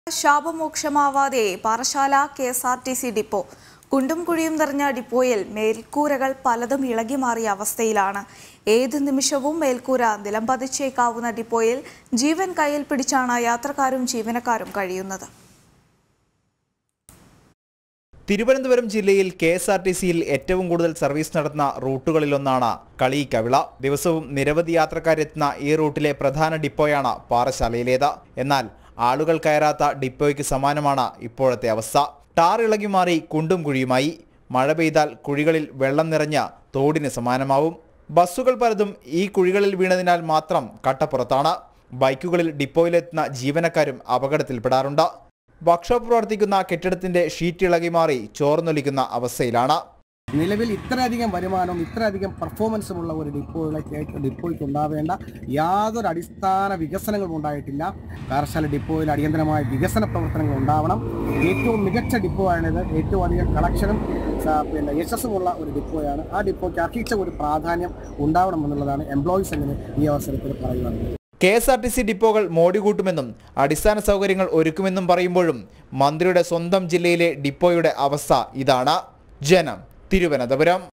ശാപമോക്ഷമാവാതെ Parassala K S R T C depot കുണ്ടും കുഴിയും നിറഞ്ഞ ഡിപ്പോയിൽ മേൽക്കൂരകൾ പലതും ഇളകി മാറിയ അവസ്ഥയിലാണ് ഏത് നിമിഷവും മേൽക്കൂര നിലംപതിച്ചേക്കാവുന്ന ഡിപ്പോയിൽ ജീവൻ കയ്യിൽ പിടിച്ചാണ് യാത്രക്കാരും ജീവനക്കാരും കഴിയുന്നത് തിരുവനന്തപുരം ജില്ലയിൽ കെ എസ് ആർ ടി സിയിൽ ഏറ്റവും കൂടുതൽ സർവീസ് നടത്തുന്ന റൂട്ടുകളിലൊന്നാണ് കളിയിക്കവിള ദിവസവും നിരവധി യാത്രക്കാരെത്തുന്ന ഈ റൂട്ടിലെ പ്രധാന ഡിപ്പോയാണ് പാറശാലയിലേത് എന്നാൽ ആളുകൾ കയറാത്ത ഡിപ്പോയ്ക്ക് സമാനമാണ് ഇപ്പോഴത്തെ അവസ്ഥ ടാർ ഇളകി മാറി കുണ്ടും കുഴിയുമായി മഴ പെയ്താൽ കുഴികളിൽ വെള്ളം നിറഞ്ഞ തോടിന് സമാനമാവും ബസ്സുകൾ പലതും ഈ കുഴികളിൽ വീണതിനാൽ മാത്രം കട്ടപ്പുറത്താണ് ബൈക്കുകളിൽ ഡിപ്പോയിലെത്തുന്ന ജീവനക്കാരും അപകടത്തിൽപ്പെടാറുണ്ട് വർക്ക്ഷോപ്പ് പ്രവർത്തിക്കുന്ന കെട്ടിടത്തിന്റെ ഷീറ്റ് ഇളകി മാറി ചോർന്നൊലിക്കുന്ന അവസ്ഥയിലാണ് നിലവിൽ ഇത്രയധികം വരുമാനവും ഇത്രയധികം പെർഫോമൻസും ഉള്ള ഒരു ഡിപ്പോയിലേക്ക് ഡിപ്പോയ്ക്ക് ഉണ്ടാവേണ്ട യാതൊരു അടിസ്ഥാന വികസനങ്ങളും ഉണ്ടായിട്ടില്ല കാർശാല ഡിപ്പോയിൽ അടിയന്തരമായ വികസന പ്രവർത്തനങ്ങൾ ഉണ്ടാവണം ഏറ്റവും മികച്ച ഡിപ്പോ ആണിത് ഏറ്റവും അധികം കളക്ഷനും സ- പിന്നെ യശസ്സുമുള്ള ഒരു ഡിപ്പോയാണ് ആ ഡിപ്പോയ്ക്ക് അർഹിച്ച ഒരു പ്രാധാന്യം ഉണ്ടാവണം എന്നുള്ളതാണ് എംപ്ലോയീസ് എങ്ങനെ ഈ അവസരത്തിൽ പറയുവാനുള്ളത് K S R T C ഡിപ്പോകൾ മോടികൂട്ടുമെന്നും അടിസ്ഥാന സൗകര്യങ്ങൾ ഒരുക്കുമെന്നും പറയുമ്പോഴും മന്ത്രിയുടെ സ്വന്തം ജില്ലയിലെ ഡിപ്പോയുടെ അവസ്ഥ ഇതാണ് ജനം തിരുവനന്തപുരം